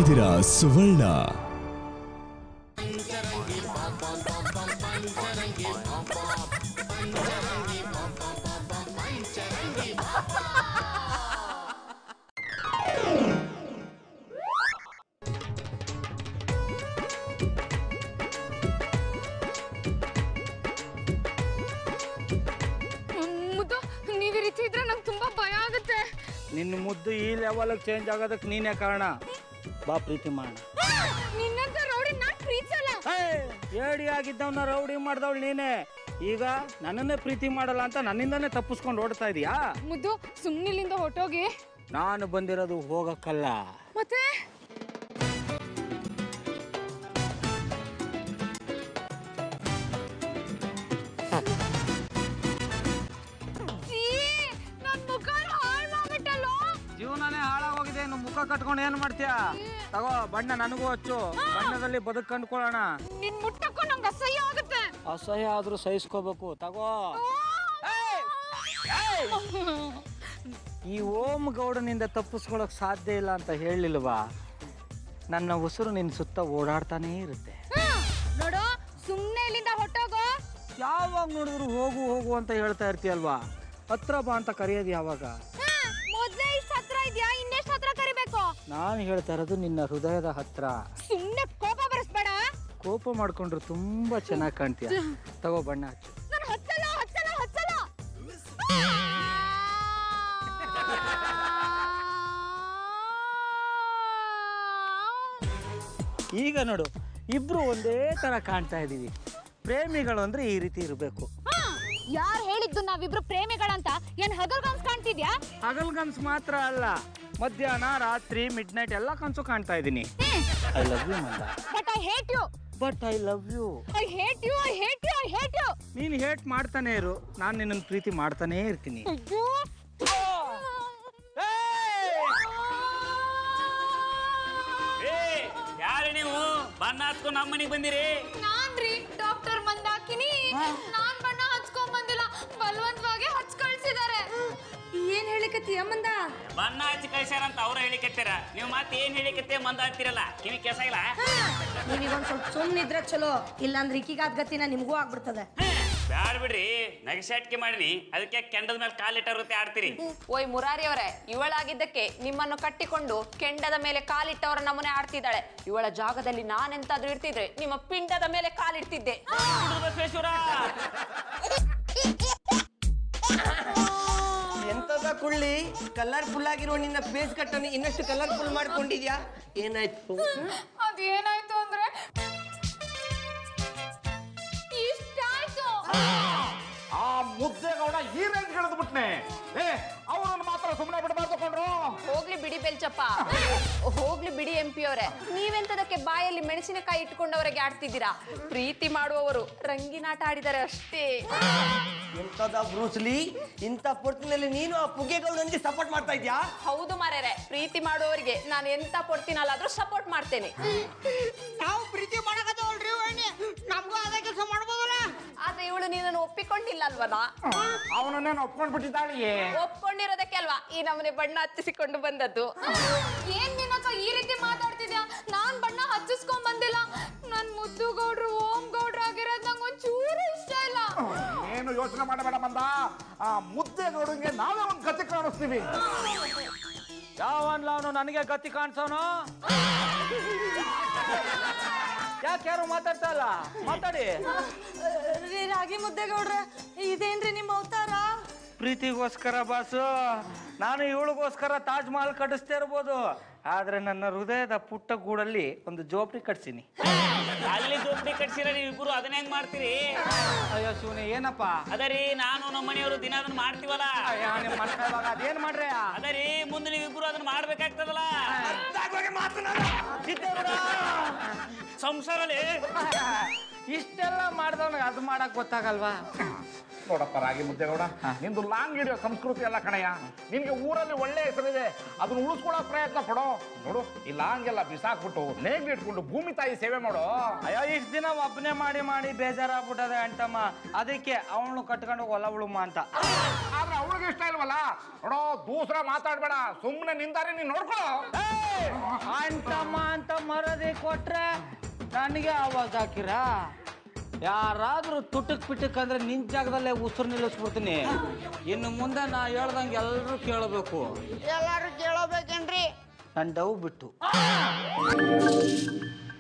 ಇದ್ದೀರಾ ಸುವರ್ಣ ಮುದ್ದು ನೀವ್ ಈ ರೀತಿ ಇದ್ರೆ ನಂಗೆ ತುಂಬಾ ಭಯ ಆಗುತ್ತೆ ನಿನ್ನ ಮುದ್ದು ಈ ಲೆವೆಲ್ಗೆ ಚೇಂಜ್ ಆಗೋದಕ್ಕೆ ನೀನೇ ಕಾರಣ ಬಾ ಪ್ರೀತಿ ಮಾಡೋಣ ನಿನ್ನಂತ ರೌಡಿ ನಾನ್ ಪ್ರೀತಿಸಲ್ಲ ಏಡಿ ಆಗಿದ್ದವನ್ನ ರೌಡಿ ಮಾಡ್ದವಳು ನೀನೇ ಈಗ ನನ್ನನ್ನೇ ಪ್ರೀತಿ ಮಾಡಲ್ಲ ಅಂತ ನನ್ನಿಂದನೇ ತಪ್ಪಿಸ್ಕೊಂಡು ಓಡ್ತಾ ಇದೀಯಾ ಮುದ್ದು ಸುಮ್ನಿಲ್ಲಿಂದ ಹೊಟ್ಟೋಗಿ ನಾನು ಬಂದಿರೋದು ಹೋಗಕ್ಕಲ್ಲ ಮತ್ತೆ ಛೀ, ನನ್ ಮುಖನ ಹಾಳ್ ಮಾಡ್ಬಿಟ್ಟಲ್ಲೋ. ಜೀವನನೇ ಹಾಳಾಗೋಗಿದೆ ಇನ್ನು ಮುಖ ಕಟ್ಕೊಂಡು ಏನ್ ಮಾಡ್ತೀಯಾ ತಗೋ ಬಣ್ಣ ನನಗೂ ಹಚ್ಚು ಬಣ್ಣದಲ್ಲಿ ಬದುಕು ಕಂಡ್ಕೊಳ್ಳೋಣ ನಿನ್ ಮುಟ್ಟಕ್ಕೂ ನಂಗೆ ಅಸಹ್ಯ ಆಗುತ್ತೆ ಅಸಹ್ಯ ಆದ್ರೂ ಸಹಿಸ್ಕೋಬೇಕು ತಗೋ ಈ ಓಂ ಗೌಡನಿಂದ ತಪ್ಪಿಸ್ಕೊಳಕ್ ಸಾಧ್ಯ ಇಲ್ಲ ಅಂತ ಹೇಳಿಲ್ವಾ ನನ್ನ ಉಸಿರು ನಿನ್ನ ಸುತ್ತ ಓಡಾಡ್ತಾನೇ ಇರುತ್ತೆ ಹ್ಮ್. ನೋಡು ಸುಮ್ನೆ ಇಲ್ಲಿಂದ ಹೊಟ್ಟೋಗೋ ಯಾವಾಗ ನೋಡಿದ್ರು ಹೋಗು ಹೋಗು ಅಂತ ಹೇಳ್ತಾ ಇರ್ತೀಯಲ್ವಾ ಹತ್ರ ಬಾ ಅಂತ ಕರೆಯೋದು ಯಾವಾಗ ಹ್ಮ್. ಮೊದ್ಲೇ ಇಷ್ಟ ಹತ್ರ ಇದ್ಯಾ ಇನ್ನೆಷ್ಟ್ ಹತ್ರ ಕರಿಬೇಕು ನಾನು ಹೇಳ್ತಾ ಇರೋದು ನಿನ್ನ ಹೃದಯದ ಹತ್ರ ಸುಮ್ನೆ ಕೋಪ ಬರಿಸ್ಬೇಡ ಕೋಪ ಮಾಡ್ಕೊಂಡ್ರು ತುಂಬಾ ಚೆನ್ನಾಗಿ ಕಾಣ್ತೀಯ ತಗೋ ಬಣ್ಣ ಹಚ್ಚು ನಾನು ಹಚ್ಚಲ್ಲ ಹಚ್ಚಲ್ಲ ಹಚ್ಚಲ್ಲ ಈಗ ನೋಡು ಇಬ್ರು ಒಂದೇ ತರ ಕಾಣ್ತಾ ಇದೀವಿ ಪ್ರೇಮಿಗಳು ಅಂದ್ರೆ ಈ ರೀತಿ ಇರಬೇಕು ಯಾರು ಹೇಳಿದ್ದು ನಾವಿಬ್ರು ಪ್ರೇಮಿಗಳಂತ ಏನ್ ಹಗಲ್ಗನ್ಸ್ ಕಾಣ್ತಿದ್ಯಾ ಹಗಲ್ಗನ್ಸ್ ಮಾತ್ರ ಅಲ್ಲ ಮಧ್ಯಾಹ್ನ ರಾತ್ರಿ ಮಿಡ್ ನೈಟ್ ಎಲ್ಲ ಕನ್ಸು ಕಾಣ್ತಾ ಇದ್ದೀನಿ ಐ ಲವ್ ಯು ಮಂದ but I hate you but I love you I hate you I hate you I hate you ನೀನು ಹೇಟ್ ಮಾಡ್ತಾನೆ ಇರು ನಾನು ನಿನ್ನನ್ನು ಪ್ರೀತಿ ಮಾಡ್ತಾನೇ ಇರ್ತೀನಿ ಅಯ್ಯೋ ಯಾರು ನೀವು ಬಣ್ಣ ಹಚ್ಕೊಂಡು ನಮ್ಮ ಮನೆಗೆ ಬಂದಿರಿ ನಾನ್ರಿ ಡಾಕ್ಟರ್ ಮಂದಾಕಿನಿ ನಾನ್ ಬಣ್ಣ ಹಚ್ಕೊಂಡ್ ಬಂದಿಲ್ಲ ಬಲವಂತವಾಗಿ ಹಚ್ ಕಳ್ಸಿದಾರೆ ಏನ್ ಹೇಳಿಕತ್ತಿ ಅಮ್ಮಂದ ಬಣ್ಣ ಹಚ್ಚಿ ಕಳ್ಸ್ಯಾರ ಅಂತ ಅವ್ರ ಹೇಳಿಕತ್ತೀರ ನೀವು ಮತ್ತೆ ಏನ್ ಹೇಳಿಕತ್ತೆ ಮಂದ ಹತ್ತಿರಲ್ಲ ಕಿವಿ ಕೆಸಾಗಿಲ್ಲ ನೀವೀಗೊಂದ್ ಸ್ವಲ್ಪ ಸುಮ್ಮನಿದ್ರೆ ಚಲೋ ಇಲ್ಲಾಂದ್ರೆ ಈಕಿಗಾದ ಗತಿನ ನಿಮಗೂ ಆಗ್ಬಿಡ್ತದೆ ಬ್ಯಾಡ ಬಿಡ್ರಿ ನಗಸಾಟಿಕೆ ಮಾಡಿನಿ ಅದಕ್ಕೆ ಕೆಂಡದ ಮೇಲೆ ಕಾಲಿಟ್ಟರುತ್ತೆ ಆಡ್ತೀರಿ ಓಯ್ ಮುರಾರಿ ಅವರೇ ಇವಳಾಗಿದ್ದಕ್ಕೆ ನಿಮ್ಮನ್ನು ಕಟ್ಟಿಕೊಂಡು ಕೆಂಡದ ಮೇಲೆ ಕಾಲಿಟ್ಟವರ ನಮ್ಮನೆ ಆಡ್ತಿದ್ದಾಳೆ ಇವಳ ಜಾಗದಲ್ಲಿ ನಾನೆಂತಾದ್ರೂ ಇರ್ತಿದ್ರೆ ನಿಮ್ಮ ಪಿಂಡದ ಮೇಲೆ ಕಾಲಿಡ್ತಿದ್ದೆ ಹುಡುಗ ಬಸವೇಶ್ವರ ಎಂತದ ಕುಳ್ಳಿ ಕಲರ್ಫುಲ್ ಆಗಿರೋ ನಿನ್ನ ಫೇಸ್ ಕಟ್ಟನ್ನು ಇನ್ನಷ್ಟು ಕಲರ್ಫುಲ್ ಮಾಡ್ಕೊಂಡಿದ್ಯಾ ಏನಾಯ್ತು ಅದೇನಾಯ್ತು ಅಂದ್ರೆ ಇಷ್ಟ ಆಯ್ತು ಆ ಮುದ್ದೆಗೌಡ ಈ ರೇಂಜ್ ಇಳಿದು ಬಿಟ್ನೆ ಏ ಅವರನ್ನು ಮಾತ್ರ ಸುಮ್ಮನೆ ಬಿಡಬಾರ್ದು ಕೊಂಡ್ರು ಹೋಗ್ಲಿ ಬಿಡಿ ಬೆಲ್ಚಪ್ಪ ಹೋಗ್ಲಿ ಬಿಡಿ ಎಂ ಪಿ ಅವರೇ ನೀವೆಂತದಕ್ಕೆ ಬಾಯಲ್ಲಿ ಮೆಣಸಿನಕಾಯಿ ಇಟ್ಕೊಂಡವರೆಗೆ ಆಡ್ತಿದ್ದೀರಾ ಪ್ರೀತಿ ಮಾಡುವವರು ರಂಗಿನಾಟ ಆಡಿದ್ದಾರೆ ಅಷ್ಟೇ ಎಂತದ ಬ್ರೂಸ್ಲಿ ಇಂಥ ಪೊಟ್ಟಿನಲ್ಲಿ ನೀನು ಆ ಪುಗೆಗೌಡನಿಗೆ ಸಪೋರ್ಟ್ ಮಾಡ್ತಾ ಇದ್ಯಾ ಹೌದು ಮಾರೇರೆ ಪ್ರೀತಿ ಮಾಡುವವರಿಗೆ ನಾನು ಎಂತ ಕೊಡ್ತೀನಲ್ಲಾದ್ರೂ ಸಪೋರ್ಟ್ ಮಾಡ್ತೇನೆ ನಾವು ಪ್ರೀತಿ ಮಾಡಕತ್ತವಲ್ರಿ ನಮಗೂ ಅದೇ ಕೆಲಸ ಮಾಡ್ಬೋದಲ್ಲ ಆದ್ರೆ ಇವಳು ನೀನನ್ನು ಒಪ್ಪಿಕೊಂಡಿಲ್ಲ ಅಲ್ವನಾ ಅವನನ್ನೇನು ಒಪ್ಕೊಂಡ್ ಬಿಟ್ಟಿದ್ದಾಳೆಯೇ ಒಪ್ಕೊಂಡಿರೋದಕ್ಕೆ ಅಲ್ವಾ ಈ ನಮ್ಮನೆ ಬಣ್ಣ ಹಚ್ಚಿಸಿಕೊಂಡು ಬಂದದ್ದು ಏನ್ ಮೀನಕ್ಕ ಈ ರೀತಿ ಮಾತಾಡ್ತಿದ್ಯಾ ನಾನ್ ಬಣ್ಣ ಹಚ್ಚಿಸ್ಕೊಂಡ್ ಬಂದಿಲ್ಲ ನನ್ ಮುದ್ದು ಗೌಡ್ರು ಓಂ ಗೌಡ್ರು ಆಗಿರೋದ್ ನಂಗೆ ಒಂಚೂರು ಇಷ್ಟ ಇಲ್ಲ ಏನು ಯೋಚನೆ ಮಾಡಬೇಡ ಮಂದ ಆ ಮುದ್ದೆಗೌಡಂಗೆ ನಾವೇ ಒಂದು ಗತಿ ಕಾಣಿಸ್ತೀವಿ ಯಾವನ್ಲ ಅವನು ನನಗೆ ಗತಿ ಕಾಣಿಸೋನು ಯಾಕೆ ಯಾರು ಮಾತಾಡ್ತಾ ಇಲ್ಲ ಮಾತಾಡಿ ರಾಗಿ ಮುದ್ದೆಗೌಡ್ರ ಇದೇನ್ರಿ ನಿಮ್ಮ ಅವತಾರ ಪ್ರೀತಿಗೋಸ್ಕರ ಬಾಸು ನಾನು ಇವಳಿಗೋಸ್ಕರ ತಾಜ್ ಮಹಲ್ ಕಟ್ಟಿಸ್ತಾ ಇರ್ಬೋದು ಆದ್ರೆ ನನ್ನ ಹೃದಯದ ಪುಟ್ಟ ಗೂಡಲ್ಲಿ ಒಂದು ಜೋಪಡಿ ಕಟ್ಸೀನಿ ಅಲ್ಲಿ ಜೋಪಡಿ ಕಟ್ಸಿರ ನೀವು ಇಬ್ರು ಅದನ್ನ ಹೆಂಗ್ ಮಾಡ್ತೀರಿ ಅಯ್ಯೋ ಶಿವನೇ ಏನಪ್ಪ ಅದರಿ ನಾನು ನಮ್ಮ ಮನೆಯವರು ದಿನ ಅದನ್ನ ಮಾಡ್ತೀವಲ್ಲ ಅಯ್ಯೋ, ನಿಮ್ ಮನ್ಕ ಇವಾಗ ಅದೇನ್ ಮಾಡ್ರಿ ಅದರಿ ಮುಂದೆ ನೀವಿಬ್ರು ಅದನ್ನ ಮಾಡ್ಬೇಕಾಗ್ತದಲ್ಲ ಸಂಸಾರಲ್ಲಿ ಇಷ್ಟೆಲ್ಲ ಮಾಡ್ದವನಿಗೆ ಅದು ಮಾಡಕ್ ಗೊತ್ತಾಗಲ್ವಾ ನೋಡಪ್ಪ ರಾಗಿ ಮುದ್ದೆಗೌಡ ನಿಂದು ಲಾಂಗ್ ಹಿಡಿಯೋ ಸಂಸ್ಕೃತಿ ಎಲ್ಲ ಕಣಯ್ಯ ನಿನ್ಗೆ ಊರಲ್ಲಿ ಒಳ್ಳೆ ಹೆಸರಿದೆ ಅದನ್ನ ಉಳಿಸ್ಕೊಳ್ಳೋ ಪ್ರಯತ್ನ ಪಡೋ ನೋಡು ಈ ಲಾಂಗ್ ಎಲ್ಲ ಬಿಸಾಕ್ಬಿಟ್ಟು ನೇಗ್ಲು ಇಟ್ಕೊಂಡು ಭೂಮಿ ತಾಯಿ ಸೇವೆ ಮಾಡೋ ಅಯ್ಯೋ ಇಷ್ಟ ದಿನ ಒಬ್ಬನೇ ಮಾಡಿ ಮಾಡಿ ಬೇಜಾರಾಗ್ಬಿಟ್ಟದೆ ಅಂಟಮ್ಮ ಅದಕ್ಕೆ ಅವಳು ಕಟ್ಕೊಂಡು ಹೊಲ ಉಳುಮ ಅಂತ ಆದ್ರೆ ಅವಳಿಗೆ ಯಾರಿಗೂ ಇಷ್ಟ ಇಲ್ವಲ್ಲ ನೋಡೋ ದೂಸರ ಮಾತಾಡ್ಬೇಡ ಸುಮ್ಮನೆ ನಿಂದಾರೆ ನೀನ್ ನೋಡ್ಕೋ ಏಯ್! ಅಂತಮ್ಮ ಅಂತ ಮರದಿ ಕೊಟ್ರೆ ನನಗೆ ಆವಾಜ್ ಹಾಕಿರಾ ಯಾರಾದ್ರೂ ತುಟಕ್ ಪಿಟಕ್ ಅಂದ್ರೆ ನಿನ್ ಜಾಗದಲ್ಲೇ ಉಸಿರು ನಿಲ್ಲಿಸ್ಬಿಡ್ತೀನಿ ಇನ್ನು ಮುಂದೆ ನಾ ಹೇಳ್ದಂಗೆ ಎಲ್ಲರೂ ಕೇಳಬೇಕು ಎಲ್ಲಾರು ಕೇಳಬೇಕೇನ್ರಿ ನನ್ನ ಡವ್ ಬಿಟ್ಟು